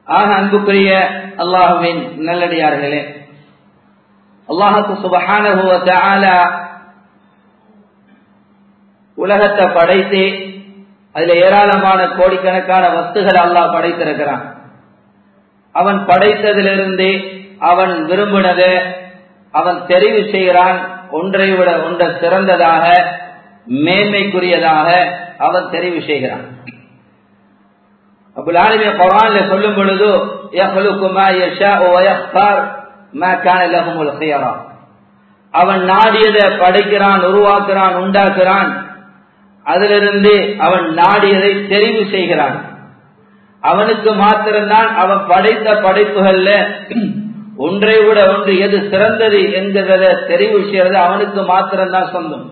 ஆக அன்புக்குரிய அல்லாஹுவின் நல்லடியார்களே அல்லாஹுக்கு சுபஹானஹுவ தஆலா உலகத்தை படைத்து அதுல ஏராளமான கோடிக்கணக்கான வஸ்துகள் அல்லாஹ் படைத்திருக்கிறான் அவன் படைத்ததிலிருந்து அவன் விரும்பினதை அவன் தெரிவு செய்கிறான் ஒன்றை விட ஒன்றை சிறந்ததாக மேன்மைக்குரியதாக அவன் தெரிவு செய்கிறான் அபுல் ஆலமிய குரான்ல சொல்லும் பொழுது அவன் நாடியதை படைக்கிறான் உருவாக்குறான் உண்டாக்குறான் அதிலிருந்து அவன் நாடியதை தெரிவு செய்கிறான் அவனுக்கு மாத்திரம்தான் அவன் படைத்த படைப்புகள்ல ஒன்றை விட ஒன்று எது சிறந்தது என்கிறத தெரிவு செய்யறது அவனுக்கு மாத்திரம்தான் சொந்தம்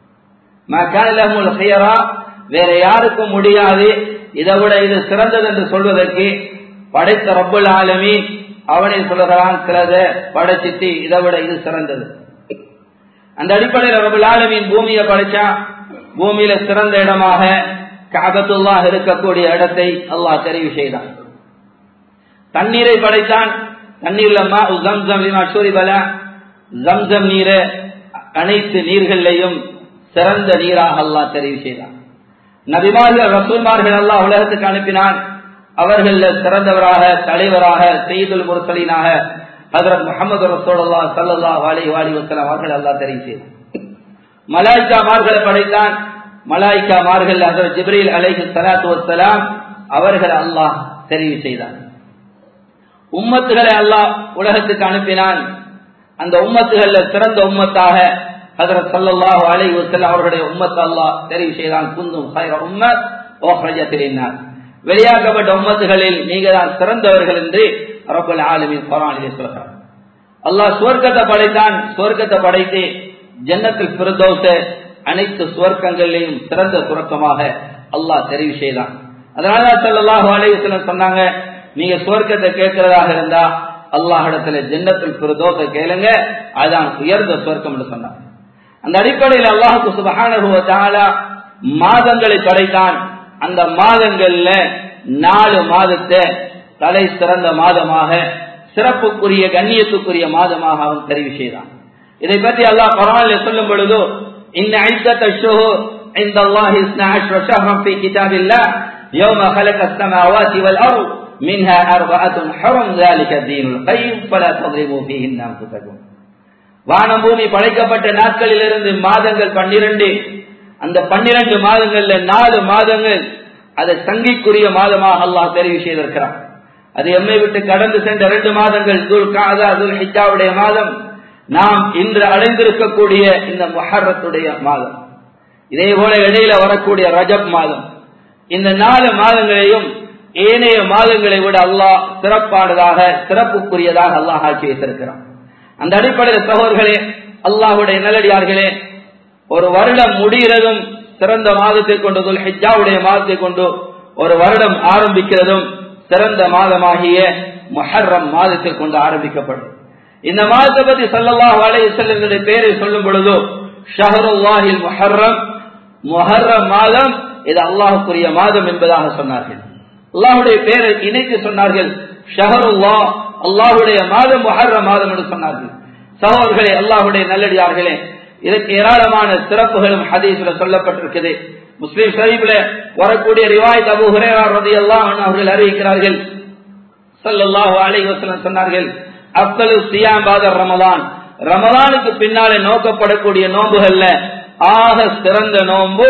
வேற யாருக்கும் முடியாது இதை விட இது சிறந்தது என்று சொல்வதற்கு படைத்த ரப்புல் ஆலமி அவனை சொல்லுகிறான் சிலத படைச்சிட்டு இதை விட இது சிறந்தது அந்த அடிப்படையில் ரபுல் ஆலமின் பூமியை படைச்சான் பூமியில சிறந்த இடமாக காபத்துல்லா இருக்கக்கூடிய இடத்தை அல்லாஹ் தெரிவு செய்தான் தண்ணீரை படைத்தான் தண்ணீர்ல ஜம்சம் நீரை அனைத்து நீர்களையும் சிறந்த நீராக அல்லாஹ் தெரிவு செய்தான் நபிமார்கள் ரசூல்மார்கள் அல்லாஹ் உலகத்துக்கு அனுப்பினான் அவர்கள் சிறந்தவராக தலைவராக செய்துல் முரசலீனாக ஹதரத் முகமது ரசோல்லா சல்லா வாலி வாலி வசலாம் அவர்கள் அல்லா தெரிவு செய்தார் மலாய்க்கா மார்களை படைத்தான் மலாய்க்கா மார்கள் ஹசரத் ஜிப்ரீல் அலைஹி சலாத்து வசலாம் அவர்கள் அல்லாஹ் தெரிவு செய்தார் உம்மத்துகளை அல்லாஹ் உலகத்துக்கு அனுப்பினான் அந்த உம்மத்துகள்ல சிறந்த உம்மத்தாக ஹதரத் சல்லாஹு அலை வசல்லாம் அவர்களுடைய உம்மத் அல்லாஹ் தெரிவு செய்தான் குந்தும் உம்மத் ஓஹ்ரஜத்தினார் வெளியாக்கப்பட்ட உம்மத்துகளில் நீங்க தான் சிறந்தவர்கள் என்று ரபுல் ஆலமின் குரானிலே சொல்றார் அல்லாஹ் சுவர்க்கத்தை படைத்தான் சுவர்க்கத்தை படைத்து ஜன்னத்தில் பிரதோச அனைத்து சுவர்க்கங்களிலையும் சிறந்த சுரக்கமாக அல்லாஹ் தெரிவு செய்தான் அதனால சல்லாஹு அலைவசலம் சொன்னாங்க நீங்க சுவர்க்கத்தை கேட்கிறதாக இருந்தா அல்லாஹ் இடத்துல ஜன்னத்தில் பிரதோச கேளுங்க அதுதான் உயர்ந்த சுவர்க்கம் என்று சொன்னாங்க அந்த அடிப்படையில் அல்லாஹுக்கு சுபகான மாதங்களை படைத்தான் அந்த மாதங்கள்ல நாலு மாதத்தை தலை சிறந்த மாதமாக சிறப்புக்குரிய கண்ணியத்துக்குரிய மாதமாக அவன் தெரிவு செய்தான் இதை பற்றி அல்லாஹ் குரானில் சொல்லும் பொழுது இந்த ஐத்தத்தை ஷோஹோ இந்த அல்லாஹ் இஸ்னா அஷ்ர ஷஹரம் في كتاب الله يوم خلق السماوات والأرض منها أربعة حرم ذلك الدين القيم فلا تظلموا فيهن أنفسكم வானம் பூமி படைக்கப்பட்ட நாட்களிலிருந்து மாதங்கள் பன்னிரண்டு அந்த பன்னிரண்டு மாதங்கள்ல நாலு மாதங்கள் அதை சங்கிக்குரிய மாதமாக அல்லாஹ் தெரிவு செய்திருக்கிறான் அது எம்மை விட்டு கடந்து சென்ற இரண்டு மாதங்கள் துல் காதா துல் ஹிஜாவுடைய மாதம் நாம் இன்று அடைந்திருக்கக்கூடிய இந்த மொஹரத்துடைய மாதம் இதே போல இடையில வரக்கூடிய ரஜப் மாதம் இந்த நாலு மாதங்களையும் ஏனைய மாதங்களை விட அல்லாஹ் சிறப்பானதாக சிறப்புக்குரியதாக அல்லாஹ் ஆக்கி வைத்திருக்கிறான் அந்த அடிப்படையில் சகோதர்களே அல்லாஹுடைய நல்லடியார்களே ஒரு வருடம் முடிகிறதும் சிறந்த மாதத்தை கொண்டு ஹிஜாவுடைய மாதத்தை கொண்டு ஒரு வருடம் ஆரம்பிக்கிறதும் சிறந்த மாதமாகிய மொஹர்ரம் மாதத்தை கொண்டு ஆரம்பிக்கப்படும் இந்த மாதத்தை பத்தி சல்லல்லாஹ் அலைஹி செல்லுடைய பெயரை சொல்லும் பொழுது ஷஹருல்லாஹில் மொஹர்ரம் மொஹர்ரம் மாதம் இது அல்லாஹுக்குரிய மாதம் என்பதாக சொன்னார்கள் அல்லாஹுடைய பெயரை இணைத்து சொன்னார்கள் ஷஹருல்லா அல்லாஹுடைய மாதம் மொஹர்ரம் மாதம் என்று சொன்னார்கள் சகோதர்களே அல்லாஹுடைய நல்லடியார்களே இதற்கு ஏராளமான சிறப்புகளும் ஹதீஸ்ல சொல்லப்பட்டிருக்குது முஸ்லீம் ஷரீப்ல வரக்கூடிய ரிவாயத் அபு ஹுரேரா ரலியல்லாஹு அன்ஹு அவர்கள் அறிவிக்கிறார்கள் ஸல்லல்லாஹு அலைஹி வஸல்லம் சொன்னார்கள் அப்தலு சியாம் பாத ரமலான் ரமலானுக்கு பின்னாலே நோக்கப்படக்கூடிய நோன்புகள்ல ஆக சிறந்த நோன்பு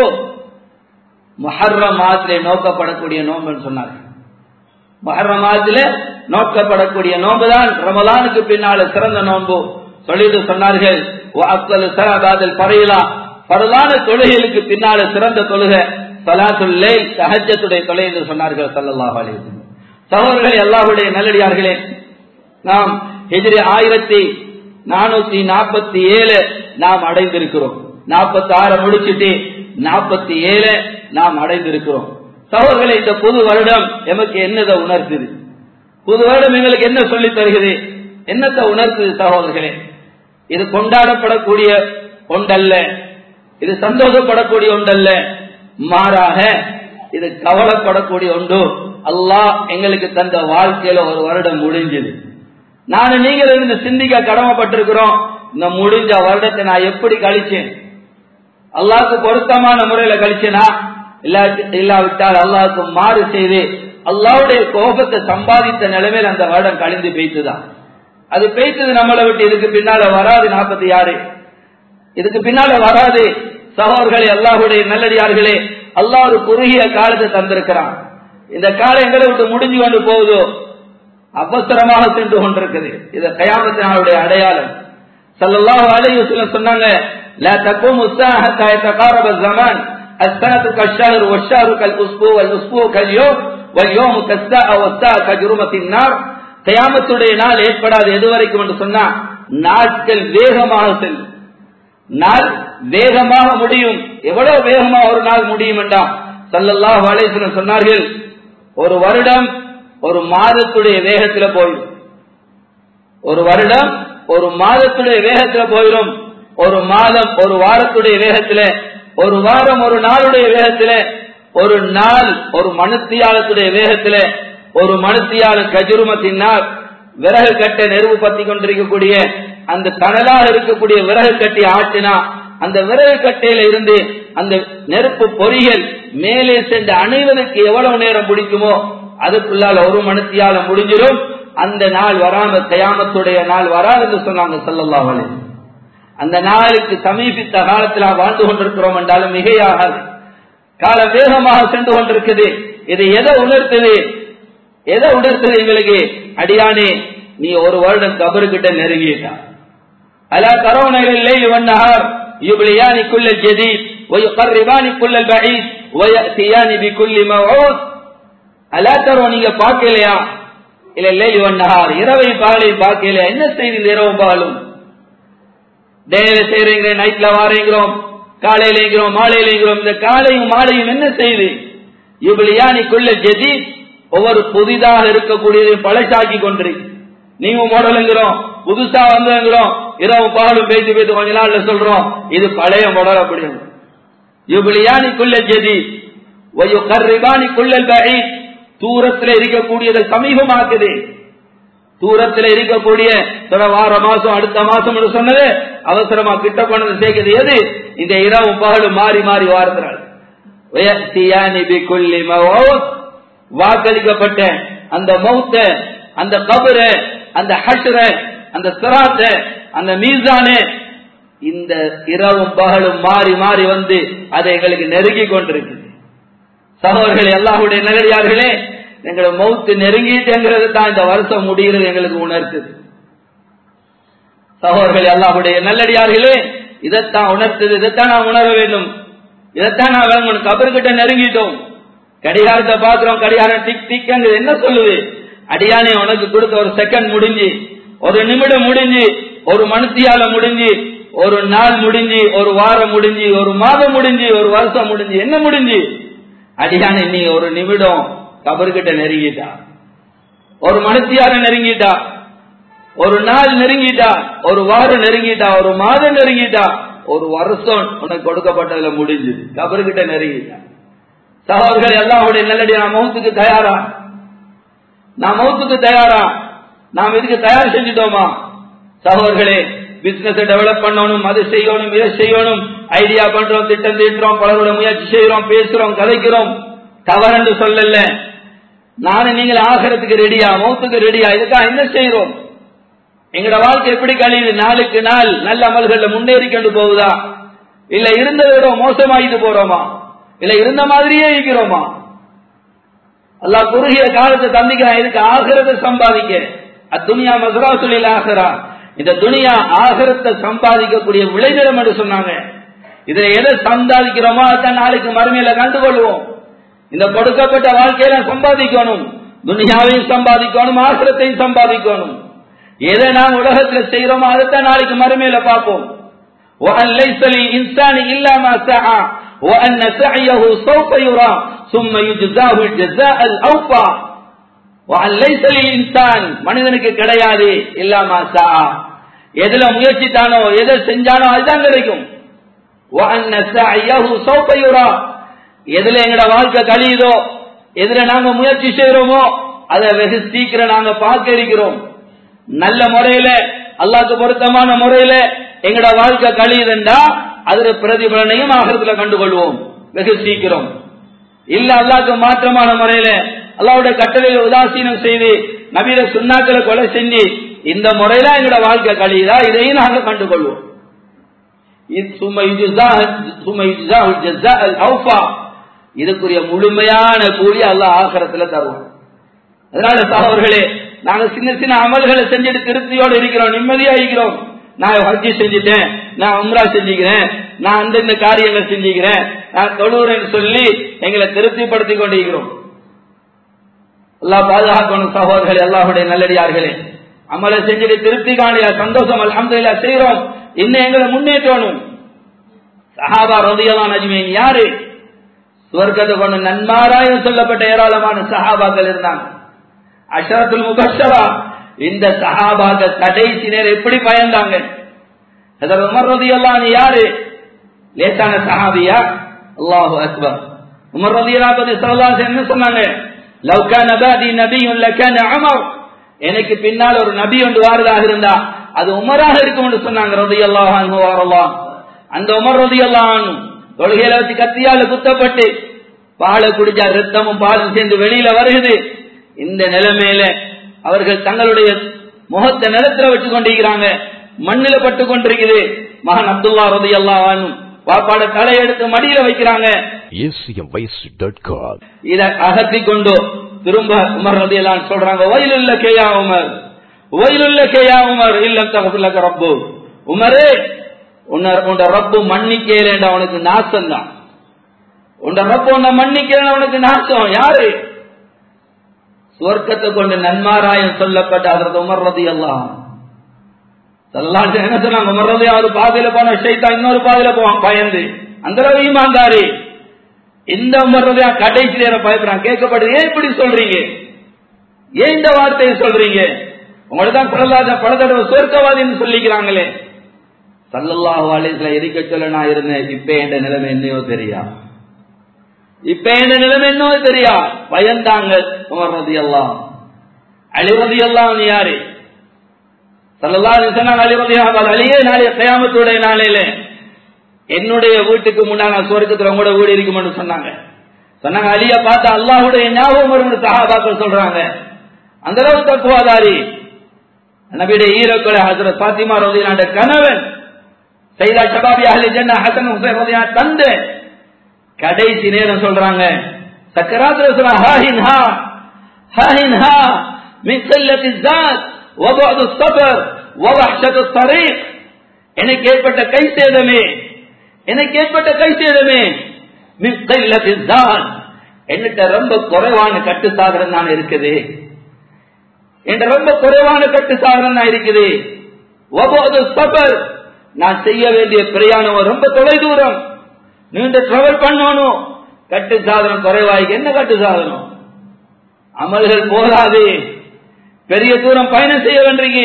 முஹர்ரம் மாதத்திலே நோக்கப்படக்கூடிய நோன்புன்னு சொன்னார்கள் முஹர்ரம் மாதத்திலே நோக்கப்படக்கூடிய நோன்புதான் ரமலானுக்கு பின்னால சிறந்த நோன்பு சொல்லிட்டு சொன்னார்கள் அப்தலு சலாபாதல் பரையிலா பரலான தொழுகைகளுக்கு பின்னால சிறந்த தொழுகை சலாத்துல்லை சஹஜத்துடைய தொலை என்று சொன்னார்கள் சல்லல்லாஹு அலைஹி வஸல்லம் சகோதரர்களே அல்லாஹ்வுடைய நல்லடியார்களே நாம் ஹிஜ்ரி ஆயிரத்தி நானூத்தி நாற்பத்தி ஏழு நாம் அடைந்திருக்கிறோம் நாற்பத்தி ஆறு முடிச்சுட்டு நாற்பத்தி ஏழு நாம் அடைந்திருக்கிறோம் சகோதரர்களே இந்த புது வருடம் எமக்கு என்னதை உணர்த்துது புது வருடம் எங்களுக்கு என்ன சொல்லி தருகிறது என்னத்தை உணர்த்துது சகோதரர்களே இது கொண்டாடப்படக்கூடிய ஒன்றல்ல இது சந்தோஷப்படக்கூடிய ஒன்றல்ல மாறாக இது கவலைப்படக்கூடிய ஒன்று அல்லாஹ் எங்களுக்கு தந்த வாழ்க்கையில ஒரு வருடம் முடிஞ்சது நானும் நீங்கள் இருந்து சிந்திக்க கடமைப்பட்டிருக்கிறோம் இந்த முடிஞ்ச வருடத்தை நான் எப்படி கழிச்சேன் அல்லாஹ்க்கு பொருத்தமான முறையில கழிச்சேனா இல்லாவிட்டால் அல்லாஹ்க்கு மாறு செய்து அல்லாவுடைய கோபத்தை சம்பாதித்த நிலைமையில் அந்த வருடம் கழிந்து பெய்த்துதான் அது பெய்த்தது நம்மளை விட்டு இதுக்கு பின்னால வராது நாற்பத்தி ஆறு இதுக்கு பின்னால வராது சகோதர்களே அல்லாஹுடைய நல்லடியார்களே அல்லாஹ் ஒரு குறுகிய காலத்தை தந்திருக்கிறான் இந்த காலம் எங்களை விட்டு முடிஞ்சு கொண்டு போகுதோ அவசரமாக சென்று கொண்டிருக்குது இது கயாமத்தினாளுடைய அடையாளம் சல்லல்லாஹு அலைஹி வஸல்லம் சொன்னாங்க لا تقوم الساعة حتى يتقارب الزمان السنة كالشهر والشهر كالأسبوع والأسبوع كاليوم واليوم كالساعة والساعة كجرمة النار கயாமத்துடைய நாள் ஏற்படாது எது வரைக்கும் என்று சொன்னா நாட்கள் வேகமாக செல்லும் நாள் வேகமாக முடியும் எவ்வளவு வேகமாக ஒரு நாள் முடியும் என்றா சல்லல்லாஹு அலைஹி சொன்னார்கள் ஒரு வருடம் ஒரு மாதத்துடைய வேகத்துல போயிடும் ஒரு வருடம் ஒரு மாதத்துடைய வேகத்துல போயிடும் ஒரு மாதம் ஒரு வாரத்துடைய வேகத்துல ஒரு வாரம் ஒரு நாளுடைய வேகத்துல ஒரு நாள் ஒரு மனுத்தியாலத்துடைய வேகத்துல ஒரு மனுத்தியால கஜுருமத்தினால் விறகு கட்டை நெருவு பத்தி கொண்டிருக்கக்கூடிய அந்த தணலாக இருக்கக்கூடிய விறகு கட்டி ஆட்டினா அந்த விறகு கட்டையில இருந்து அந்த நெருப்பு பொறிகள் மேலே சென்று அணைவதற்கு எவ்வளவு நேரம் பிடிக்குமோ அதுக்குள்ளால ஒரு மனுத்தியால முடிஞ்சிடும் அந்த நாள் வராம கயாமத்துடைய நாள் வராது என்று சொன்னாங்க சல்லல்லா அந்த நாளுக்கு சமீபித்த காலத்தில் வாழ்ந்து கொண்டிருக்கிறோம் என்றாலும் மிகையாகாது காலம் வேகமாக சென்று கொண்டிருக்குது இது எதை உணர்த்துது எதை உணர்த்துது எங்களுக்கு அடியானே நீ ஒரு வருடம் கபருக்கிட்ட நெருங்கிட்டா அலா கரோனையிலே இவன்னஹார் يبليان كل الجديد ويقربان كل البعيد ويأتيان بكل موعود அலா தரோ நீங்க பார்க்கலையா இல்ல இல்லை இவன் நகார் இரவை பகலை பார்க்கலையா என்ன செய்தி இந்த இரவும் பகலும் டேல செய்றீங்க நைட்ல வாரீங்கிறோம் காலையிலேங்கிறோம் மாலையிலேங்கிறோம் இந்த காலையும் மாலையும் என்ன செய்து இவ்வளியானிக்குள்ள ஜெதி ஒவ்வொரு புதிதாக இருக்கக்கூடியதையும் பழசாக்கி கொண்டிருக்கு நீங்க மாடலுங்கிறோம் புதுசா வந்துங்கிறோம் இரவு பகலும் பேசி பேசி கொஞ்ச நாள்ல சொல்றோம் இது பழைய மாடல் அப்படி இவ்வளியானிக்குள்ள ஜெதி கர்ரிபானிக்குள்ள பகை தூரத்தில் இருக்கக்கூடியதை சமீபமாக்குது தூரத்தில் இருக்கக்கூடிய வார மாசம் அடுத்த மாசம் சொன்னது அவசரமா கிட்ட கொண்டது சேர்க்கிறது எது இந்த இரவு பகலும் மாறி மாறி வாரத்தினால் வாக்களிக்கப்பட்ட அந்த மௌத்த அந்த கபர அந்த ஹஷ்ர அந்த சிராத்த அந்த மீசானு இந்த இரவும் பகலும் மாறி மாறி வந்து அதை எங்களுக்கு நெருங்கி கொண்டிருக்கு சகோதரர்களே அல்லாஹுடைய நகரியார்களே எங்களை மௌத்து நெருங்கிட்டுங்கிறது தான் இந்த வருஷம் முடிகிறது எங்களுக்கு உணர்த்துது சகோதரர்களே அல்லாஹுடைய நல்லடியார்களே இதைத்தான் உணர்த்துது இதைத்தான் நான் உணர வேண்டும் இதைத்தான் நான் விளங்கணும் கபர்கிட்ட நெருங்கிட்டோம் கடிகாரத்தை பாக்குறோம் கடிகாரம் டிக் டிக் என்ன சொல்லுது அடியானே உனக்கு கொடுத்த ஒரு செகண்ட் முடிஞ்சு ஒரு நிமிடம் முடிஞ்சு ஒரு மனுத்தியால முடிஞ்சு ஒரு நாள் முடிஞ்சு ஒரு வாரம் முடிஞ்சு ஒரு மாதம் முடிஞ்சு ஒரு வருஷம் முடிஞ்சு என்ன முடிஞ்சு அடியானே நீ ஒரு நிமிடம் கபர்கிட்ட நெருங்கிட்டா ஒரு மனுத்தியார நெருங்கிட்டா ஒரு நாள் நெருங்கிட்டா ஒரு வாரம் நெருங்கிட்டா ஒரு மாதம் நெருங்கிட்டா ஒரு வருஷம் உனக்கு கொடுக்கப்பட்டதுல முடிஞ்சது கபர்கிட்ட நெருங்கிட்டா சகோதரர்கள் எல்லாருடைய நல்லடி நான் மௌத்துக்கு தயாரா நான் மௌத்துக்கு தயாரா நாம் இதுக்கு தயார் செஞ்சுட்டோமா சகோதரர்களே பிசினஸ் டெவலப் பண்ணணும் அது செய்யணும் இதை செய்யணும் ஐடியா பண்றோம் திட்டம் தீட்டுறோம் பலரோட முயற்சி செய்யறோம் பேசுறோம் கதைக்கிறோம் தவறு சொல்லல நானும் நீங்கள் ஆகிறதுக்கு ரெடியா மௌத்துக்கு ரெடியா இதுக்காக என்ன செய்யறோம் எங்கட வாழ்க்கை எப்படி கழியுது நாளுக்கு நாள் நல்ல அமல்கள்ல முன்னேறி கொண்டு போகுதா இல்ல இருந்ததை விட மோசமாயிட்டு போறோமா இல்ல இருந்த மாதிரியே இருக்கிறோமா அல்லா குறுகிய காலத்தை தந்திக்கிறான் இதுக்கு ஆகிறத சம்பாதிக்க அத்துனியா மசரா தொழில் ஆகிறா இந்த துனியா ஆகரத்தை சம்பாதிக்கக்கூடிய விளைநிலம் என்று சொன்னாங்க இதை எதை சம்பாதிக்கிறோமோ அதான் நாளைக்கு மறுமையில கண்டுகொள்வோம் இந்த கொடுக்கப்பட்ட வாழ்க்கையில சம்பாதிக்கணும் துனியாவையும் சம்பாதிக்கணும் ஆசிரத்தையும் சம்பாதிக்கணும் எதை நாம் உலகத்துல செய்யறோமோ அதைத்தான் நாளைக்கு மறுமையில பார்ப்போம் وأن ليس للإنسان إلا ما سعى وأن سعيه سوف يرى ثم يجزاه الجزاء الأوفى وأن ليس للإنسان மனிதனுக்கு கிடையாது இல்லாமா சா எதுல முயற்சித்தானோ எதை செஞ்சானோ அதுதான் கிடைக்கும் وأن سعيه سوف يرى எதுல எங்கட வாழ்க்கை கழியுதோ எதிர நாங்க முயற்சி செய்யறோமோ அதை வெகு சீக்கிரம் நாங்க பார்க்க இருக்கிறோம் நல்ல முறையில அல்லாக்கு பொருத்தமான முறையில எங்கட வாழ்க்கை கழியுதுண்டா அதுல பிரதிபலனையும் ஆகிறதுல கண்டுகொள்வோம் வெகு சீக்கிரம் இல்ல அல்லாக்கு மாற்றமான முறையில அல்லாவுடைய கட்டளையை உதாசீனம் செய்து நவீன சுண்ணாக்களை கொலை செஞ்சு இந்த முறையில எங்கட வாழ்க்கை கழியுதா இதையும் நாங்க கண்டுகொள்வோம் இதுக்குரிய முழுமையான கூலி அல்ல ஆகரத்துல தருவோம் அதனால சகோதரர்களே நாங்க சின்ன சின்ன அமல்களை செஞ்சுட்டு திருப்தியோடு இருக்கிறோம் நிம்மதியா இருக்கிறோம் நான் ஹஜ்ஜி செஞ்சுட்டேன் நான் உம்ரா செஞ்சுக்கிறேன் நான் அந்தந்த காரியங்கள் செஞ்சுக்கிறேன் நான் தொழுகிறேன்னு சொல்லி எங்களை திருப்திப்படுத்திக் கொண்டிருக்கிறோம் எல்லாம் பாதுகாக்கணும் சகோதரர்களே எல்லாருடைய நல்லடியார்களே அமலை செஞ்சுட்டு திருப்தி காணியா சந்தோஷம் அலமதுல்லா செய்யறோம் இன்னும் எங்களை முன்னேற்றணும் சஹாபா ரதியலான் அஜ்மீன் யாரு சுவர்க்கத்தை கொண்டு நன்மாராயம் சொல்லப்பட்ட ஏராளமான சஹாபாக்கள் இருந்தாங்க அஷரத்துல் முபஷரா இந்த சஹாபாக்கள் கடைசி நேரம் எப்படி பயந்தாங்க அதற்கு உமர் ரதியல்லான் யாரு லேசான சஹாபியா அல்லாஹு அக்பர் உமர் ரதியல்லா பத்தி சொல்லலாம் என்ன சொன்னாங்க லவ்கா நபாதி நபியும் லக்கான அமர் எனக்கு பின்னால் ஒரு நபி ஒன்று வாரதாக இருந்தா அது உமராக இருக்கும் என்று சொன்னாங்க ரதி அல்லாஹ் அந்த உமர் ரதி அல்லாஹ் தொழுகையில வச்சு கத்தியால குத்தப்பட்டு பாலை குடிச்சா ரத்தமும் பாலும் சேர்ந்து வெளியில வருகுது இந்த நிலைமையில அவர்கள் தங்களுடைய முகத்தை நிலத்துல வச்சு கொண்டிருக்கிறாங்க மண்ணில பட்டு கொண்டிருக்குது மகன் அப்துல்லா ரதி அல்லாஹ் பாப்பாட தலையெடுத்து மடியில வைக்கிறாங்க acmvoice.com இத அகத்தி கொண்டு திரும்ப உமர் ரதியெல்லாம் சொல்றாங்க வயலுள்ள கேயா உமர் வயலுள்ள கேயா உமர் இல்லம் தகப்புலக்க ரப்பு உமரே உன்ன உண்ட ரப்பு மன்னிக்கேலேண்ட அவனுக்கு நாசம் தான் உண்ட ரப்பு உன்னை மன்னிக்கல அவனுக்கு நாசம் யாரு சுவர்க்கத்தை கொண்டு நன்மாராயம் சொல்லப்பட்ட அதற்கு உமர் ரதி எல்லாம் என்ன சொன்னாங்க உமர் ரதி அவர் பாதையில போன ஷைத்தா இன்னொரு பாதையில போவான் பயந்து அந்த அளவு ஈமான்தாரி இந்த உமர்றதையா கடைசி நேரம் பயப்படுறான் கேட்கப்படுது ஏன் இப்படி சொல்றீங்க ஏன் இந்த வார்த்தையை சொல்றீங்க உங்களுக்கு தான் பிரகலாத பல தடவை சொர்க்கவாதின்னு சொல்லிக்கிறாங்களே சல்லல்லாஹு அலிஸ்ல எரிக்க சொல்ல நான் இருந்தேன் இப்ப என்ற நிலைமை என்னையோ தெரியா இப்ப என்ற நிலைமை என்னவோ தெரியா பயந்தாங்க உமர் ரதி எல்லாம் அழிவதி எல்லாம் நீ யாரு சல்லல்லா சொன்னாங்க அழிவதி அழியே நாளைய கயாமத்துடைய நாளையில என்னுடைய வீட்டுக்கு முன்னாடி நான் சுவர்க்கத்துல உங்களோட வீடு இருக்கும்னு சொன்னாங்க சொன்னாங்க அலிய பார்த்தா அல்லாஹுடைய ஞாபகம் வரும் சஹாபாக்கள் சொல்றாங்க அந்த அளவு தத்துவாதாரி நபியுடைய ஈரோக்களை ஹசரத் பாத்திமா ரதியாண்ட கணவன் சைதா ஷபாபி அஹ்லி ஜன்னா ஹசன் ஹுசைன் ரதியா தந்து கடைசி நேரம் சொல்றாங்க சக்கராத்துல சொல்றாங்க ஹாஹின் ஹா ஹாஹின் ஹா மின் சல்லத்தி ஜாத் வபஅது ஸபர் வவஹ்ஷத்து த்தரீக் எனக்கு ஏற்பட்ட கை சேதமே எனக்கு ஏற்பட்ட கை சேதமே தான் என்கிட்ட ரொம்ப குறைவான கட்டு சாதனம் தான் இருக்குது என்ற ரொம்ப குறைவான கட்டு சாதனம் தான் இருக்குது ஒவ்வொரு சபர் நான் செய்ய வேண்டிய பிரயாணம் ரொம்ப தொலை தூரம் நீண்ட டிராவல் பண்ணணும் கட்டு சாதனம் குறைவாய்க்கு என்ன கட்டு சாதனம் அமல்கள் போதாது பெரிய தூரம் பயணம் செய்ய வேண்டிய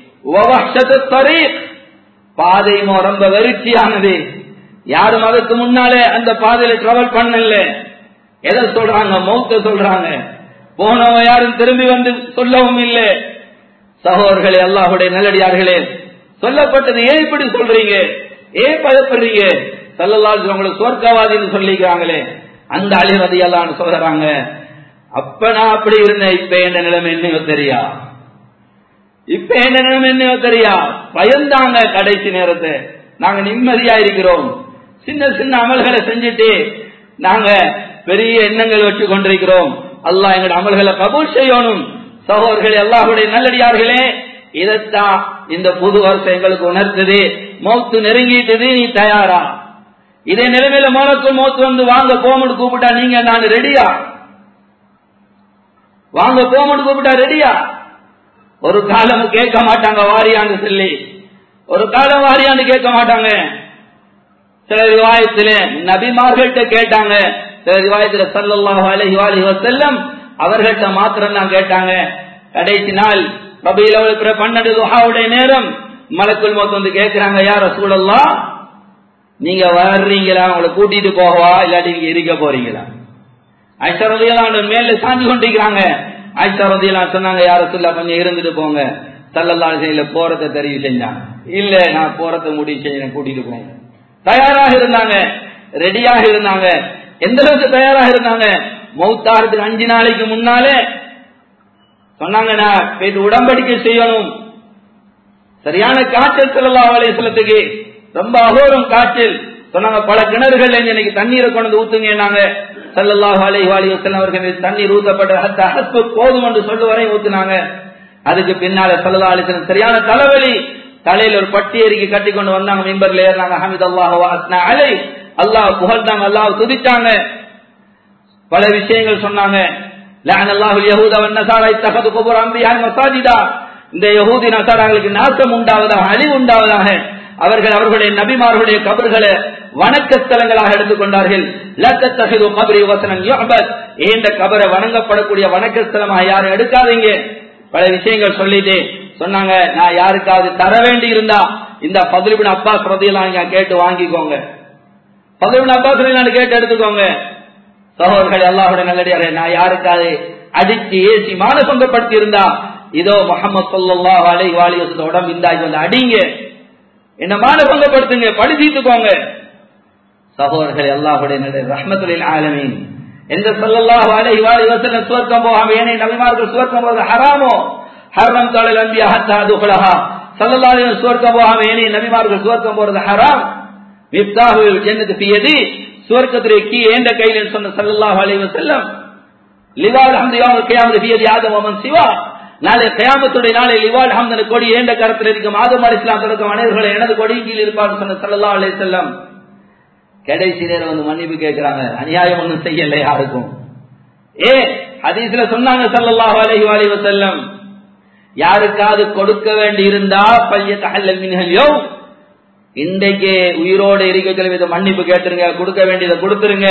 பாதையும் ரொம்ப வெறிச்சியானது யாரும் அதுக்கு முன்னாலே அந்த பாதையில டிராவல் பண்ணல எதை சொல்றாங்க மௌத்த சொல்றாங்க போனவங்க யாரும் திரும்பி வந்து சொல்லவும் இல்லை சகோதரர்களே அல்லாஹுடைய நல்லடியார்களே சொல்லப்பட்டது ஏன் இப்படி சொல்றீங்க ஏன் பயப்படுறீங்க சல்லல்லாஹு உங்களுக்கு சொர்க்கவாதின்னு சொல்லிக்கிறாங்களே அந்த அழிவதி எல்லாம் சொல்றாங்க அப்ப நான் அப்படி இருந்தேன் இப்ப என்ன நிலைமை என்னையோ தெரியா இப்ப என்ன நிலைமை என்னையோ தெரியா பயந்தாங்க கடைசி நேரத்தை நாங்க நிம்மதியா இருக்கிறோம் சின்ன சின்ன அமல்களை செஞ்சுட்டு நாங்க பெரிய எண்ணங்கள் வச்சு கொண்டிருக்கிறோம் அல்லாஹ் எங்களோட அமல்களை கபூல் செய்யணும் சகோதரர்களே அல்லாஹுடைய நல்லடியார்களே இதைத்தான் இந்த புது வருஷம் எங்களுக்கு உணர்த்தது மௌத்து நெருங்கிட்டது நீ தயாரா இதே நிலைமையில மோனக்குள் மௌத்து வந்து வாங்க போமுன்னு கூப்பிட்டா நீங்க நான் ரெடியா வாங்க போமுன்னு கூப்பிட்டா ரெடியா ஒரு காலம் கேட்க மாட்டாங்க வாரியான்னு சொல்லி ஒரு காலம் வாரியான்னு கேட்க மாட்டாங்க சில விவாயத்துல நபிமார்கள்ட்ட கேட்டாங்க சில விவாயத்துல சல்லல்லாஹு அலைஹி வாலிஹி வஸல்லம் அவர்கள்ட்ட மாத்திரம் தான் கேட்டாங்க கடைசி நாள் ரபியில இருக்கிற பன்னெண்டு துஹாவுடைய நேரம் மலக்குள் மொத்தம் வந்து கேட்கிறாங்க யார் ரசூலல்லா நீங்க வர்றீங்களா உங்களை கூட்டிட்டு போகவா இல்லாட்டி நீங்க இருக்க போறீங்களா ஆயிஷா ரதியெல்லாம் மேல சாஞ்சு கொண்டிருக்கிறாங்க ஆயிஷா ரதியெல்லாம் சொன்னாங்க யார சொல்ல கொஞ்சம் இருந்துட்டு போங்க சல்லல்லாஹு செய்யல போறத தெரிவு செஞ்சாங்க இல்ல நான் போறத முடிவு செய்ய கூட்டிட்டு போங்க தயாராக இருந்தாங்க ரெடியாக இருந்தாங்க எந்த அளவுக்கு தயாராக இருந்தாங்க மௌத்தாரத்துக்கு அஞ்சு நாளைக்கு முன்னாலே சொன்னாங்க நான் போயிட்டு உடம்படிக்கை செய்யணும் சரியான காய்ச்சல் செல்லலாம் வலைசலத்துக்கு ரொம்ப அகோரம் காய்ச்சல் சொன்னாங்க பல கிணறுகள் இன்னைக்கு தண்ணீரை கொண்டு ஊத்துங்க சல்லல்லாஹு அலைஹி வாலி வஸல்லம் அவர்கள் தண்ணீர் ஊத்தப்பட்ட ஹத்த அஹத்து போதும் என்று சொல்லு வரை ஊத்துனாங்க அதுக்கு பின்னால சல்லல்லாஹு அலைஹி வஸல்லம் சரியான தலைவலி தலையில ஒரு பட்டி எரிக்கி கட்டி கொண்டு வந்தாங்க மிம்பர்ல ஏறினாங்க ஹமித் அல்லாஹ் அஸ்னா அலை அல்லாஹ் புகழ்ந்தாங்க அல்லாஹ் துதிச்சாங்க பல விஷயங்கள் சொன்னாங்க லஅன அல்லாஹு யஹூத வன் நஸாரா இத்தகது குபுர் அன்பியாஹி மசாஜிதா இந்த யஹூதி நசாராங்களுக்கு நாசம் உண்டாவதாக அழிவு உண்டாவதாக அவர்கள் அவர்களுடைய நபிமார்களுடைய கபர்களை வணக்க ஸ்தலங்களாக எடுத்துக்கொண்டார்கள் லத்தத்தகது கபரி வசனம் யுஅபத் ஏண்ட கபரை வணங்கப்படக்கூடிய வணக்க ஸ்தலமாக யாரும் எடுக்காதீங்க பல விஷயங்கள் சொல்லிட்டு சொன்னாங்க நான் யாருக்காவது தர வேண்டி இருந்தா இந்த பதிலுபின் அப்பாஸ் ரதியெல்லாம் கேட்டு வாங்கிக்கோங்க பதிலுபின் அப்பாஸ் நான் கேட்டு எடுத்துக்கோங்க சகோதரர்கள் அல்லாஹுடைய நல்லடியாரே நான் யாருக்காவது அடிச்சு ஏசி மானசங்கப்படுத்தி இருந்தா இதோ முகமது சொல்லாஹ் அலை வாலி உடம்பு இந்தாக்கி வந்து அடிங்க என்ன மானபங்கப்படுத்துங்க பழி தீர்த்துக்கோங்க சகோதரர்கள் அல்லாஹுடைய நல்ல ரஹ்மத்துலில் ஆலமீன் எந்த சொல்லல்லாஹு அலைஹி வாலி வஸல்லம் சுவர்க்கம் போகாம ஏனே நபிமார்கள் சுவர்க்கம் போவது ஹராமோ ஹர்ரம் தலல் அன்பியா ஹத்தா துஹலஹா ஸல்லல்லாஹு அலைஹி வஸல்லம் சுவர்க்கம் போகாம ஏனே நபிமார்கள் சுவர்க்கம் போறது ஹராம் மிஃப்தாஹுல் ஜன்னத் ஃபி யதி சுவர்க்கத்திலே கீ ஏண்ட கையில் சொன்ன ஸல்லல்லாஹு அலைஹி வஸல்லம் லிவால் ஹம்து யௌமல் கியாமத் ஃபி யதி ஆதம் வமன் சிவா நாளை கயாமத்துடைய நாளை லிவால் ஹம்தன கொடி ஏண்ட கரத்தில் இருக்கும் ஆதம் அலி இஸ்லாம் தொடக்கம் அனைவர்களை எனது கொடி கீழ் இருப்பார் சொன்ன ஸல்லல்லாஹு அலைஹி வஸல்லம் கடைசி நேரம் வந்து மன்னிப்பு கேட்கிறாங்க அநியாயம் ஒன்றும் செய்யல யாருக்கும் ஏ ஹதீஸ்ல சொன்னாங்க ஸல்லல்லாஹு அலைஹி வஸல்லம் வஸல்லம் யாருக்காவது கொடுக்க வேண்டி இருந்தா பைய தஹல்லல் மின்ஹல் யௌ இன்றைக்கு உயிரோடு இருக்க இதை மன்னிப்பு கேட்டுருங்க கொடுக்க வேண்டியதை கொடுத்துருங்க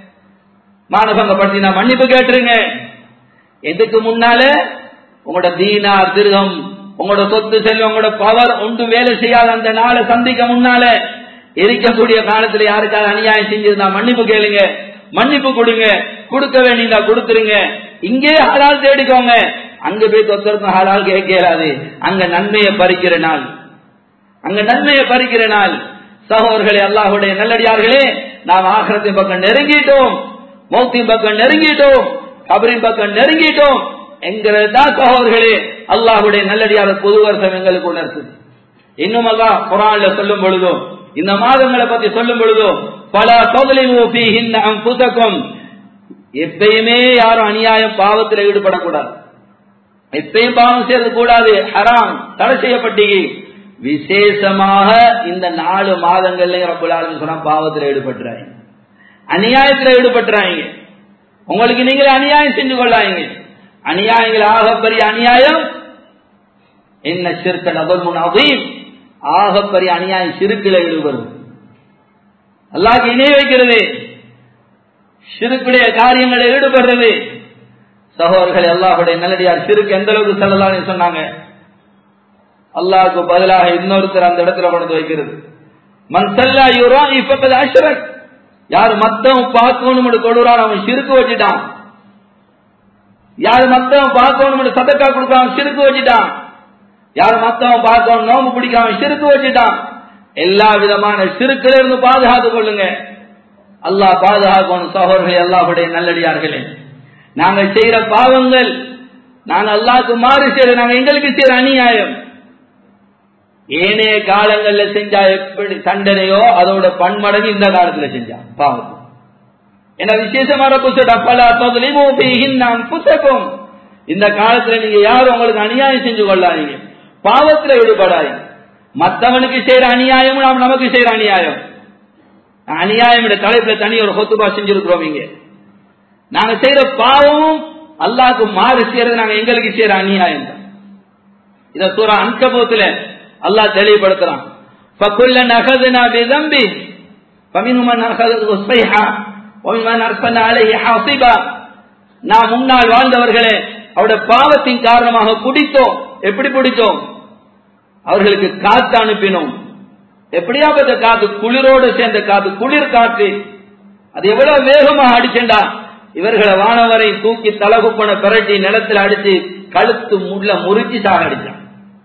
மானசங்கப்படுத்தினா மன்னிப்பு கேட்டுருங்க எதுக்கு முன்னால உங்களோட தீனா திருகம் உங்களோட சொத்து செல்வம் உங்களோட பவர் ஒன்று வேலை செய்யாத அந்த நாளை சந்திக்க முன்னால இருக்கக்கூடிய காலத்துல யாருக்காவது அநியாயம் செஞ்சிருந்தா மன்னிப்பு கேளுங்க மன்னிப்பு கொடுங்க கொடுக்க வேண்டியதா கொடுத்துருங்க இங்கே ஹலால் தேடிக்கோங்க அங்க போய் தொத்தருக்கும் ஹலால் கேட்கலாது அங்க நன்மையை பறிக்கிற நாள் அங்க நன்மையை பறிக்கிற நாள் சகோதரர்களே அல்லாஹுடைய நல்லடியார்களே நாம் ஆசிரத்தின் பக்கம் நெருங்கிட்டோம் மௌத்தின் பக்கம் நெருங்கிட்டோம் கபரின் பக்கம் நெருங்கிட்டோம் என்கிறது தான் சகோதரர்களே அல்லாஹுடைய நல்லடியார் புது வருஷம் எங்களுக்கு உணர்த்துது இன்னும் அல்லாஹ் குரான்ல சொல்லும் பொழுதும் இந்த மாதங்களை பத்தி சொல்லும் பொழுதும் பல தொழிலின் புத்தகம் எப்பயுமே யாரும் அநியாயம் பாவத்தில் ஈடுபடக்கூடாது எப்பயும் பாவம் செய்யறது கூடாது ஹராம் தடை செய்யப்பட்டீங்க விசேஷமாக இந்த நாலு மாதங்கள்லயும் ரப்புலாலும் சொன்னா பாவத்தில் ஈடுபட்டுறாங்க அநியாயத்தில் ஈடுபட்டுறாங்க உங்களுக்கு நீங்களே அநியாயம் செஞ்சு கொள்ளாங்க அநியாயங்கள் ஆகப்பெரிய அநியாயம் என்ன சிறுக்க நபர் முன் அதையும் ஆகப்பெரிய அநியாயம் சிறுக்கில ஈடுபடும் அல்லாஹ் இணை வைக்கிறது சிறுக்குடைய காரியங்களை ஈடுபடுறது சகோதரர்கள் அல்லாஹுடைய நல்லடியார் சிறுக்கு எந்த அளவுக்கு செல்லலாம்னு சொன்னாங்க அல்லாஹுக்கு பதிலாக இன்னொருத்தர் அந்த இடத்துல கொண்டு வைக்கிறது மன் செல்லா யூரா இப்ப அஷ்ரக் யார் மத்தவன் பார்க்கணும் கொடுறான் அவன் சிறுக்கு வச்சுட்டான் யார் மத்தவன் பார்க்கணும் சதக்கா கொடுக்காம சிறுக்கு வச்சுட்டான் யார் மத்தவன் பார்க்கணும் நோம்பு பிடிக்காம சிறுக்கு வச்சுட்டான் எல்லா விதமான சிறுக்கில இருந்து பாதுகாத்துக் கொள்ளுங்க அல்லாஹ் பாதுகாக்கணும் சகோதரர்கள் எல்லாருடைய நல்லடியார்களே நாங்கள் செய்யற பாவங்கள் நாங்க அல்லாஹ்க்கு மாறு செய்யற நாங்க எங்களுக்கு செய்யற அநியாயம் ஏனைய காலங்கள்ல செஞ்சா எப்படி தண்டனையோ அதோட பன்மடங்கு இந்த காலத்துல செஞ்சா பாவம் என்ன விசேஷமான புத்தகம் பல நாம் புத்தகம் இந்த காலத்துல நீங்க யாரும் உங்களுக்கு அநியாயம் செஞ்சு கொள்ளாதீங்க பாவத்துல ஈடுபடாதீங்க மத்தவனுக்கு செய்யற அநியாயம் நாம் நமக்கு செய்யற அநியாயம் அநியாயம் தலைப்புல தனி ஒரு சொத்துபா செஞ்சிருக்கிறோம் இங்க நாங்க செய்யற பாவமும் அல்லாஹ்க்கு மாறு செய்யறது நாங்க எங்களுக்கு செய்யற அநியாயம் தான் இத சூரா அன்கபூத்துல அல்லாஹ் தெளிவுபடுத்துறான் فَكُلًّا أَخَذْنَا بِذَنبِهِ فَمِنْهُمْ مَنْ أَخَذَتْهُ الصَّيْحَةُ وَمِنْهُمْ مَنْ أَرْسَلْنَا عَلَيْهِ حَاصِبًا நாம் முன்னால் வாழ்ந்தவர்களே அவருடைய பாவத்தின் காரணமாக பிடித்தோம் எப்படி பிடித்தோம் அவர்களுக்கு காத்து அனுப்பினோம் எப்படியாப்பட்ட காத்து குளிரோடு சேர்ந்த காத்து குளிர் காற்று அது எவ்வளவு வேகமாக அடிச்சேன்டா இவர்களை வானவரை தூக்கி தலகுப்பன பிரட்டி நிலத்தில் அடிச்சு கழுத்து முள்ள முறிச்சு சாகடிச்சான்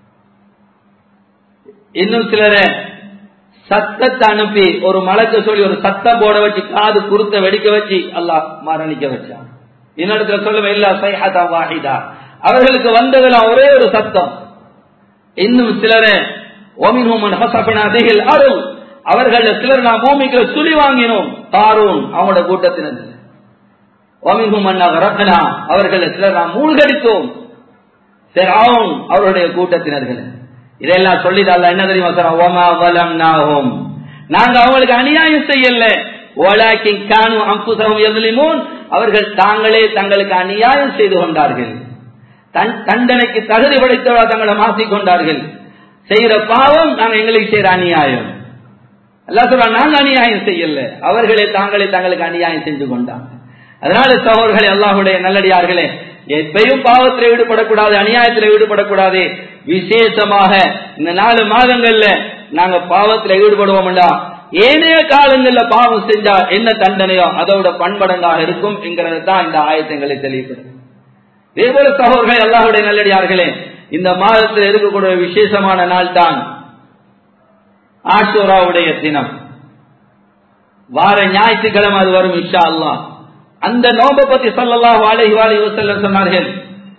இன்னும் சிலரை சத்தத்தை அனுப்பி ஒரு மலக்க சொல்லி ஒரு சத்தம் போட வச்சு காது குருத்த வெடிக்க வச்சு அல்லாஹ் மரணிக்க வச்சான் இன்னொருத்தர் சொல்லுவேன் இல்ல சைஹதா வாஹிதா அவர்களுக்கு வந்ததெல்லாம் ஒரே ஒரு சத்தம் இன்னும் சிலரை ஓமின்ஹூமன் ஹசபனா திகில் அருள் அவர்கள் சிலர் நான் பூமிக்கு சுழி வாங்கினோம் தாரூன் அவங்களோட கூட்டத்தினர் ஓமின்ஹூமன் ரத்னா அவர்கள் சிலர் நாம் மூழ்கடித்தோம் செராவும் அவருடைய கூட்டத்தினர்கள் இதெல்லாம் சொல்லிதால என்ன தெரியுமா சார் ஓமா வலம் நாகும் நாங்க அவங்களுக்கு அநியாயம் செய்யல ஓலாக்கின் கானு அம்புசகம் எதிலிமோன் அவர்கள் தாங்களே தங்களுக்கு அநியாயம் செய்து கொண்டார்கள் தண்டனைக்கு தகுதி படைத்தவா தங்களை மாற்றிக்கொண்டார்கள் செய்யற பாவம் நாங்க எங்களுக்கு செய்யற அநியாயம் அல்லா சொல்ற நாங்க அநியாயம் செய்யல அவர்களே தாங்களே தங்களுக்கு அநியாயம் செஞ்சு கொண்டாங்க அதனால சகோதரர்களே அல்லாஹுடைய நல்லடியார்களே எப்பயும் பாவத்தில் ஈடுபடக்கூடாது அநியாயத்தில் ஈடுபடக்கூடாது விசேஷமாக இந்த நாலு மாதங்கள்ல நாங்க பாவத்தில் ஈடுபடுவோம்டா ஏனைய காலங்கள்ல பாவம் செஞ்சா என்ன தண்டனையோ அதோட பண்படங்காக இருக்கும் என்கிறது தான் இந்த ஆயத்தங்களை தெளிவுபடுது இதேபோல சகோதரர்கள் அல்லாஹுடைய நல்லடியார்களே இந்த மாதத்தில் இருக்கக்கூடிய விசேஷமான நாள் தான் ஆஷோராவுடைய தினம் வார ஞாயிற்றுக்கிழமை அது வரும் இஷா அல்லா அந்த நோம்பை பத்தி சொல்லலாம் வாழை வாழை வசல்ல சொன்னார்கள்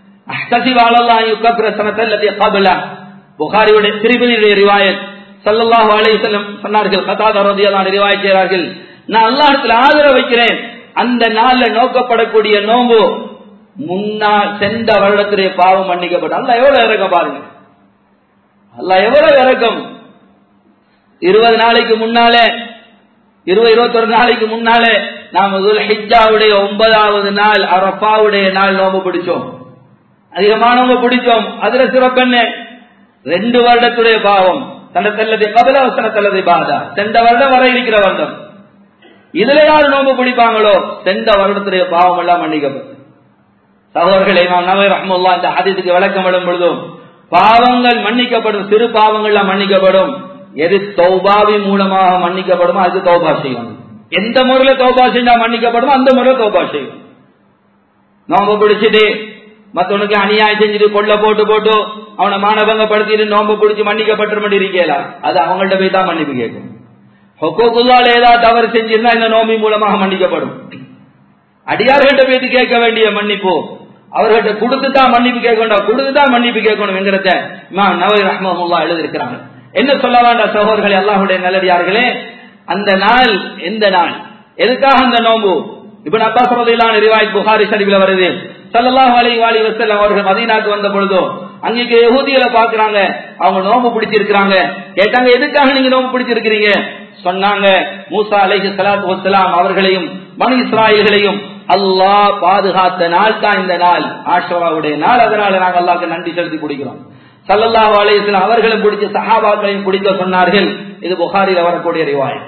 புகாரியுடைய திருப்பதியுடைய ரிவாயத் சல்லல்லாஹு அலைஹி சொன்னார்கள் கதாத ரதியெல்லாம் ரிவாயத் செய்கிறார்கள் நான் அல்லாஹத்துல ஆதரவு வைக்கிறேன் அந்த நாள்ல நோக்கப்படக்கூடிய நோம்பு முன்னா சென்ற வருடத்துடைய பாவம் மன்னிக்கப்படும் அல்ல எவ்வளவு இறக்கம் பாருங்க அல்ல எவ்வளவு இறக்கம் இருபது நாளைக்கு முன்னாலே இருபது இருபத்தொரு நாளைக்கு முன்னாலே நாம ஹிஜாவுடைய ஒன்பதாவது நாள் அரப்பாவுடைய நாள் நோம்பு பிடிச்சோம் அதிகமானவங்க பிடிச்சோம் அதுல சிறப்பென்ன ரெண்டு வருடத்துடைய பாவம் தண்டத்தல்லதை கபல வசனத்தல்லதை பாதா சென்ற வருடம் வர இருக்கிற வருடம் இதுல யார் நோம்பு பிடிப்பாங்களோ சென்ற வருடத்துடைய பாவம் எல்லாம் மன்னிக்கப்படும் சகோதரர்களே இமாம் நவீர் ரஹமுல்லா இந்த ஹதீஸுக்கு விளக்கம் விடும் பொழுதும் பாவங்கள் மன்னிக்கப்படும் சிறு பாவங்கள்லாம் மன்னிக்கப்படும் எது தௌபாவி மூலமாக மன்னிக்கப்படுமோ அதுக்கு தௌபா செய்யணும் எந்த முறையில தௌபா செஞ்சா மன்னிக்கப்படுமோ அந்த முறையில தௌபா செய்யும் நோம்பு பிடிச்சிட்டு மத்தவனுக்கு அநியாயம் செஞ்சுட்டு கொள்ள போட்டு போட்டு அவனை மானபங்கப்படுத்திட்டு நோம்பு பிடிச்சி மன்னிக்கப்பட்டு இருக்கலா அது அவங்கள்ட்ட போய் தான் மன்னிப்பு கேட்கும் ஹொக்கோக்குள்ளால் ஏதாவது தவறு செஞ்சிருந்தா இந்த நோம்பி மூலமாக மன்னிக்கப்படும் அடியார்கிட்ட போயிட்டு கேட்க வேண்டிய மன்னிப்பு அவர்கிட்ட கொடுத்து தான் மன்னிப்பு கேட்க வேண்டாம் கொடுத்து தான் மன்னிப்பு கேட்கணும் என்கிறத நவீ ரஹ்மஹுல்லா எழுதியிருக்கிறாங்க என்ன சொல்ல வேண்டாம் சகோதரர்களே அல்லாஹுடைய நல்லடியார்களே அந்த நாள் எந்த நாள் எதுக்காக அந்த நோம்பு இப்ப அப்பா சொல்றதில்லான ரிவாய் புகாரி ஷரீஃபில் வருது சல்லல்லாஹு அலைஹி வாலி வஸல்லம் அவர்கள் மதீனாக்கு வந்த பொழுதோ அங்கே யகூதிகளை பாக்குறாங்க அவங்க நோம்பு பிடிச்சிருக்கிறாங்க கேட்டாங்க எதுக்காக நீங்க நோம்பு பிடிச்சிருக்கிறீங்க சொன்னாங்க மூசா அலைஹி ஸலாத்து வஸ்ஸலாம் அவர்களையும் மனு இஸ்ராயல்களையும் அல்லாஹ் பாதுகாத்த நாள் தான் இந்த நாள் ஆஷோராவுடைய நாள் அதனால நாங்க அல்லாஹ்க்கு நன்றி செலுத்தி பிடிக்கிறோம் சல்லல்லாஹு அலைஹி வஸல்லம் அவர்களும் பிடிச்ச சஹாபாக்களையும் பிடிக்க சொன்னார்கள் இது புகாரில வரக்கூடிய ரிவாய்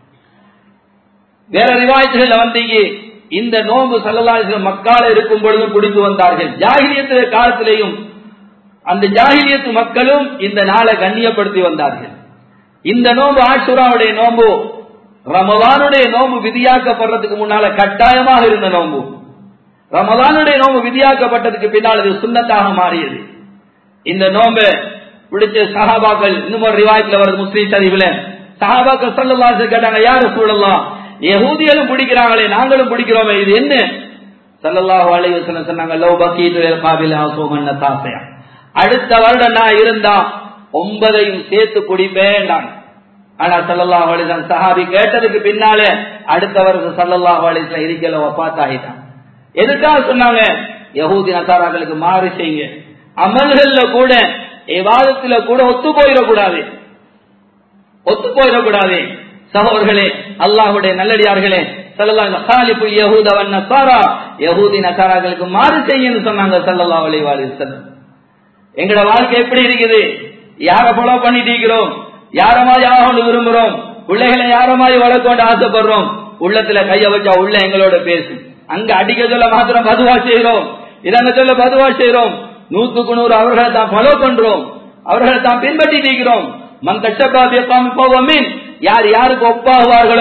வேற ரிவாயத்துகள் வந்தீங்க இந்த நோன்பு சல்லல்லாஹு மக்கால இருக்கும் பொழுதும் பிடித்து வந்தார்கள் ஜாகிலியத்து காலத்திலேயும் அந்த ஜாகிலியத்து மக்களும் இந்த நாளை கண்ணியப்படுத்தி வந்தார்கள் இந்த நோன்பு ஆஷுராவுடைய நோன்பு ரமதானுடைய நோன்பு விதியாக்கப்படுறதுக்கு முன்னால கட்டாயமாக இருந்த நோன்பு ரமதானுடைய நோன்பு விதியாக்கப்பட்டதுக்கு பின்னால் அது சுண்ணத்தாக மாறியது இந்த நோன்பு பிடிச்ச சஹாபாக்கள் இன்னும் ஒரு ரிவாயத்துல வருது முஸ்லீம் சரிவுல சஹாபாக்கள் சல்லல்லாஹு கேட்டாங்க யாரு சூழலாம் யகூதியலும் பிடிக்கிறாங்களே நாங்களும் பிடிக்கிறோமே இது என்ன சல்லல்லாஹு அலைஹி வஸல்லம் சொன்னாங்க லவ் பக்கீது காபில் ஆசோமன்ன தாசையா அடுத்த வருடம் நான் இருந்தா ஒன்பதையும் சேர்த்து குடிப்பேன்டாங்க ஆனா சல்லல்லாஹு அலைஹி வஸல்லம் சஹாபி கேட்டதுக்கு பின்னாலே அடுத்த வருஷம் சல்லல்லாஹு அலைஹி வஸல்லம் இருக்கல வஃபாத் ஆகிட்டான் எதுக்காக சொன்னாங்க யகூதி நசாராக்களுக்கு மாறு செய்யுங்க அமல்கள்ல கூட விவாதத்துல கூட ஒத்து போயிடக்கூடாது ஒத்து போயிடக்கூடாது சகோதர்களே அல்லாஹுடைய நல்லடியார்களே சல்லல்லாஹு யஹூத வன் நசாரா யஹூதி நசாராக்களுக்கு மாறு செய்யன்னு சொன்னாங்க சல்லல்லாஹு அலைஹி வஸல்லம் எங்கட வாழ்க்கை எப்படி இருக்குது யார ஃபாலோ பண்ணிட்டு இருக்கிறோம் யார மாதிரி ஆகணும் விரும்புறோம் பிள்ளைகளை யார மாதிரி வளர்க்கொண்டு ஆசைப்படுறோம் உள்ளத்துல கைய வச்சா உள்ள எங்களோட பேசும் அங்க அடிக்க சொல்ல மாத்திரம் பதுவா செய்யறோம் இறங்க சொல்ல பதுவா செய்யறோம் நூத்துக்கு நூறு அவர்களை தான் ஃபாலோ பண்றோம் அவர்களை தான் பின்பற்றி இருக்கிறோம் மன் கஷ்டப்பாதி போவோமின் யார் யாருக்கு ஒப்பாகுவார்களோ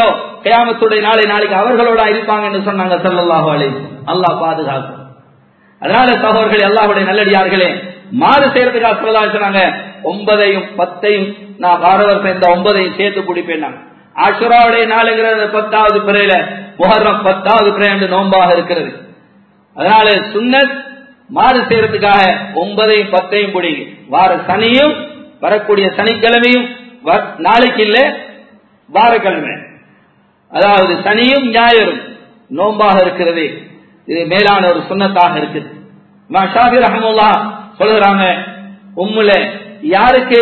கியாமத்துடைய நாளை நாளைக்கு அவர்களோட இருப்பாங்க என்று சொன்னாங்க ஸல்லல்லாஹு அலைஹி வஸல்லம். அல்லாஹ் பாதுகாக்கும் அதனால சகோதரர்களே அல்லாஹ்வுடைய நல்லடியார்களே மாறு செய்யறதுக்காக சொல்லலாம் சொன்னாங்க ஒன்பதையும் பத்தையும் நான் வார வருஷம் இந்த ஒன்பதையும் சேர்த்து குடிப்பேன் நான் ஆஷுராவுடைய நாளுங்கிற அந்த பத்தாவது பிறையில முஹர்ரம் பத்தாவது பிறை என்று நோன்பாக இருக்கிறது அதனால சுன்னத் மாறு செய்யறதுக்காக ஒன்பதையும் பத்தையும் குடி வார சனியும் வரக்கூடிய சனிக்கிழமையும் வ- நாளைக்கு இல்ல வாரக்கிழமை அதாவது சனியும் ஞாயிறும் நோன்பாக இருக்கிறது இது மேலான ஒரு சுண்ணத்தாக இருக்குது இமாம் ஷாஃபி ரஹமுல்லா சொல்லுறாங்க உம்முல யாருக்கு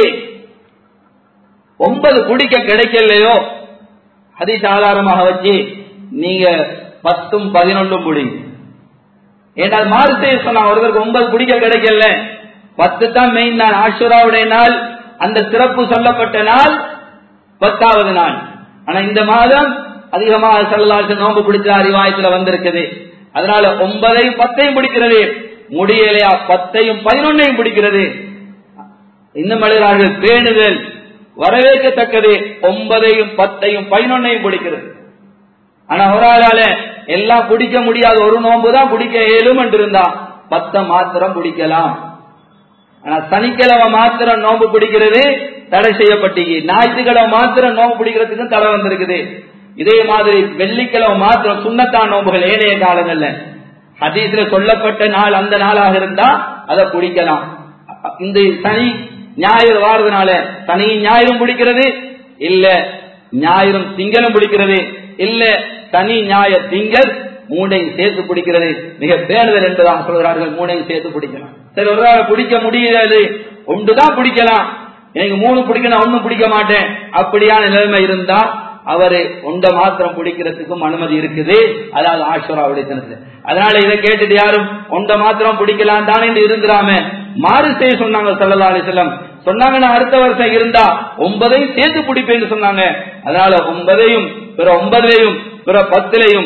ஒன்பது குடிக்க கிடைக்கலையோ ஹதீஸ் ஆதாரமாக வச்சு நீங்க பத்தும் பதினொன்றும் குடிங்க ஏனால் மாறு செய்ய சொன்னா ஒருவருக்கு ஒன்பது குடிக்க கிடைக்கல பத்து தான் மெயின் நாள் ஆஷுராவுடைய நாள் அந்த சிறப்பு சொல்லப்பட்ட நாள் பத்தாவது நாள் ஆனா இந்த மாதம் அதிகமாக செல்லாச்சு நோன்பு பிடிச்ச அறிவாயத்துல வந்திருக்குது அதனால ஒன்பதையும் பத்தையும் பிடிக்கிறது முடியலையா பத்தையும் பதினொன்னையும் பிடிக்கிறது இன்னும் எழுதுகிறார்கள் பேணுதல் வரவேற்கத்தக்கது ஒன்பதையும் பத்தையும் பதினொன்னையும் பிடிக்கிறது ஆனா ஒரு ஆளால எல்லாம் பிடிக்க முடியாது ஒரு நோன்பு தான் பிடிக்க இயலும் என்று இருந்தா பத்தை மாத்திரம் பிடிக்கலாம் ஆனா சனிக்கிழமை மாத்திரம் நோன்பு பிடிக்கிறது தடை செய்யப்பட்டீங்க ஞாயிற்றுக்கிழமை மாத்திரம் நோன்பு பிடிக்கிறதுக்கும் தடை வந்திருக்குது இதே மாதிரி வெள்ளிக்கிழமை மாத்திரம் சுண்ணத்தான் நோன்புகள் ஏனைய காலங்கள்ல ஹதீஸ்ல சொல்லப்பட்ட நாள் அந்த நாளாக இருந்தா அதை பிடிக்கலாம் இந்த சனி ஞாயிறு வாரதுனால சனி ஞாயிறும் பிடிக்கிறது இல்ல ஞாயிறும் திங்களும் பிடிக்கிறது இல்ல சனி ஞாயிறு திங்கள் மூணையும் சேர்த்து பிடிக்கிறது மிக பேணுதல் என்பதாக சொல்கிறார்கள் மூணையும் சேர்த்து பிடிக்கலாம் சரி ஒரு நாள் பிடிக்க முடியாது ஒன்றுதான் பிடிக்கலாம் எனக்கு மூணு பிடிக்கணும் ஒன்னும் பிடிக்க மாட்டேன் அப்படியான நிலைமை இருந்தா அவரு ஒண்ட மாத்திரம் பிடிக்கிறதுக்கும் அனுமதி இருக்குது அதாவது ஆஷோராவுடைய தினத்துல அதனால இதை கேட்டுட்டு யாரும் ஒண்ட மாத்திரம் பிடிக்கலாம் தானே இருந்துடாம மாறு செய்ய சொன்னாங்க சல்லா அலிசல்லம் சொன்னாங்க நான் அடுத்த வருஷம் இருந்தா ஒன்பதையும் சேர்த்து பிடிப்பேன்னு சொன்னாங்க அதனால ஒன்பதையும் பிற ஒன்பதுலையும் பிற பத்திலையும்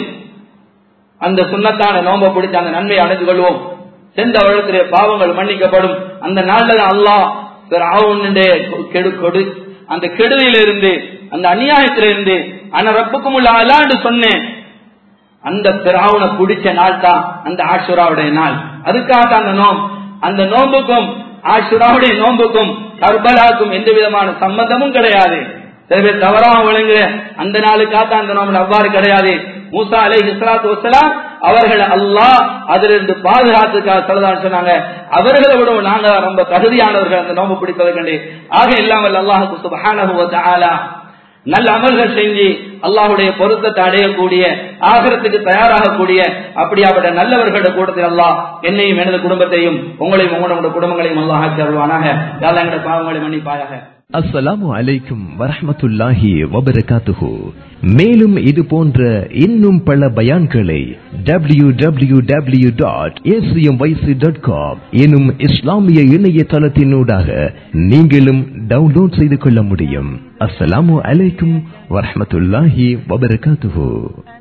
அந்த சுண்ணத்தான நோம்ப பிடிச்ச அந்த நன்மையை அடைந்து கொள்வோம் சென்ற வருடத்திலே பாவங்கள் மன்னிக்கப்படும் அந்த நாள்ல தான் அல்லாஹ் பிறவுன்னுடைய கெடு கொடு அந்த கெடுதியிலிருந்து அந்த அநியாயத்திலிருந்து ஆனா ரப்புக்கும் உள்ள அலாண்டு சொன்னேன் அந்த பிராவுனை பிடிச்ச நாள் தான் அந்த ஆஷுராவுடைய நாள் அதுக்காக தான் அந்த நோம் அந்த நோம்புக்கும் ஆஷுராவுடைய நோம்புக்கும் கர்பலாக்கும் எந்த விதமான சம்பந்தமும் கிடையாது சில பேர் தவறாக விளங்குற அந்த நாளுக்காக தான் அந்த நோம்பு அவ்வாறு கிடையாது மூசா அலை இஸ்லாத்து வசலாம் அவர்கள் அல்லாஹ் அதிலிருந்து பாதுகாத்துக்காக சொல்லதான் சொன்னாங்க அவர்களை விட நாங்க ரொம்ப தகுதியானவர்கள் அந்த நோம்பு பிடிப்பதற்கண்டு ஆக இல்லாமல் அல்லாஹுக்கு சுபஹானஹு வ தஆலா நல்ல அமல்கள் செஞ்சு அல்லாஹுடைய பொருத்தத்தை அடையக்கூடிய ஆகரத்துக்கு தயாராகக்கூடிய அப்படியாப்பட்ட நல்லவர்களுடைய கூட்டத்தில் அல்லாஹ் என்னையும் எனது குடும்பத்தையும் உங்களையும் உங்களோட குடும்பங்களையும் அல்லாஹ் ஆக்கி அருள்வானாக யாழ் எங்களுடைய பாவங்களை மன்னிப்பாயாக அஸ்ஸலாமு அலைக்கும் வரஹ்மத்துல்லாஹி வபரகாத்துஹு மேலும் இது போன்ற இன்னும் பல பயான்களை W W W dot dot com எனும் இஸ்லாமிய இணையதளத்தினூடாக நீங்களும் டவுன்லோட் செய்து கொள்ள முடியும் அஸ்ஸலாமு அலைக்கும் வரஹ்மத்துல்லாஹி வபரகாத்துஹு